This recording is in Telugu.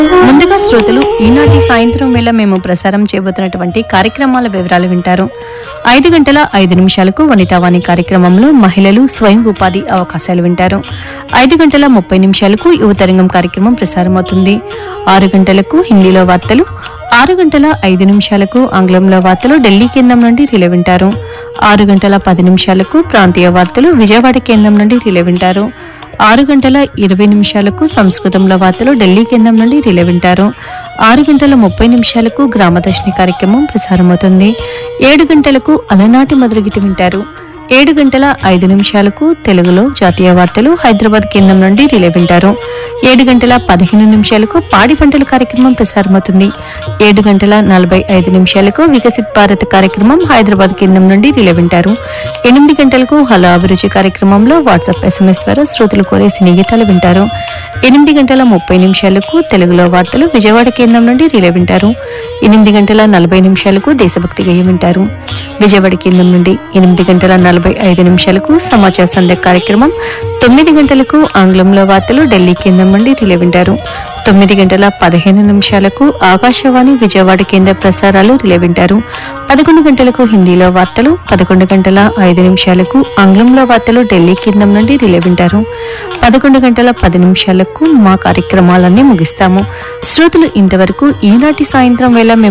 ముందుగా శ్రోతలు ఈనాటి సాయంత్రం వేళ మేము ప్రసారం చేయబోతున్నటువంటి కార్యక్రమాల వివరాలు వింటారు ఐదు గంటల ఐదు నిమిషాలకు వనితావాణి కార్యక్రమంలో మహిళలు స్వయం ఉపాధి అవకాశాలు వింటారు ఐదు గంటల ముప్పై నిమిషాలకు యువతరంగం కార్యక్రమం ప్రసారమవుతుంది ఆరు గంటలకు హిందీలో వార్తలు ఆరు గంటల ఐదు నిమిషాలకు ఆంగ్లంలో వార్తలు ఢిల్లీ కేంద్రం నుండి రిలే వింటారు ఆరు గంటల పది నిమిషాలకు ప్రాంతీయ వార్తలు విజయవాడ కేంద్రం నుండి రిలే వింటారు ఆరు గంటల ఇరవై నిమిషాలకు సంస్కృతంలో వార్తలు ఢిల్లీ కేంద్రం నుండి రిలే వింటారు ఆరు గంటల ముప్పై నిమిషాలకు గ్రామదర్శిని కార్యక్రమం ప్రసారమవుతుంది ఏడు గంటలకు అలనాటి మధురగీతి వింటారు ఏడు గంటల ఐదు నిమిషాలకు తెలుగులో జాతీయ వార్తలు హైదరాబాద్ కేంద్రం నుండి రిలే వింటారు ఏడు గంటల పదిహేను నిమిషాలకు పాడి పంటల కార్యక్రమం ప్రసారమవుతుంది ఏడు గంటల నలభై ఐదు నిమిషాలకు వికసిత్ భారత్ కార్యక్రమం హైదరాబాద్ కేంద్రం నుండి రిలే వింటారు ఎనిమిది గంటలకు హలో అభిరుచి కార్యక్రమంలో వాట్సాప్ ఎస్ఎంఎస్ ద్వారా శ్రోతలు కోరే సినీ గీతాలు వింటారు ఎనిమిది గంటల ముప్పై నిమిషాలకు తెలుగులో వార్తలు విజయవాడ కేంద్రం నుండి రిలే వింటారు ఎనిమిది గంటల నలభై నిమిషాలకు దేశభక్తి గేయం వింటారు విజయవాడ కేంద్రం నుండి ఎనిమిది గంటల నలభై ఐదు నిమిషాలకు సమాచార సంధ్య కార్యక్రమం తొమ్మిది గంటలకు ఆంగ్లంలో వార్తలు ఢిల్లీ కేంద్రం నుండి రిలే వింటారు తొమ్మిది గంటల పదిహేను నిమిషాలకు ఆకాశవాణి విజయవాడ కేంద్ర ప్రసారాలు రిలే వింటారు పదకొండు గంటలకు హిందీలో వార్తలు పదకొండు గంటల ఐదు నిమిషాలకు ఆంగ్లంలో వార్తలు ఢిల్లీ కేంద్రం నుండి రిలే వింటారు పదకొండు గంటల పది నిమిషాలకు మా కార్యక్రమాలన్నీ ముగిస్తాము శ్రోతలు ఇంతవరకు ఈనాటి సాయంత్రం వేళ మేము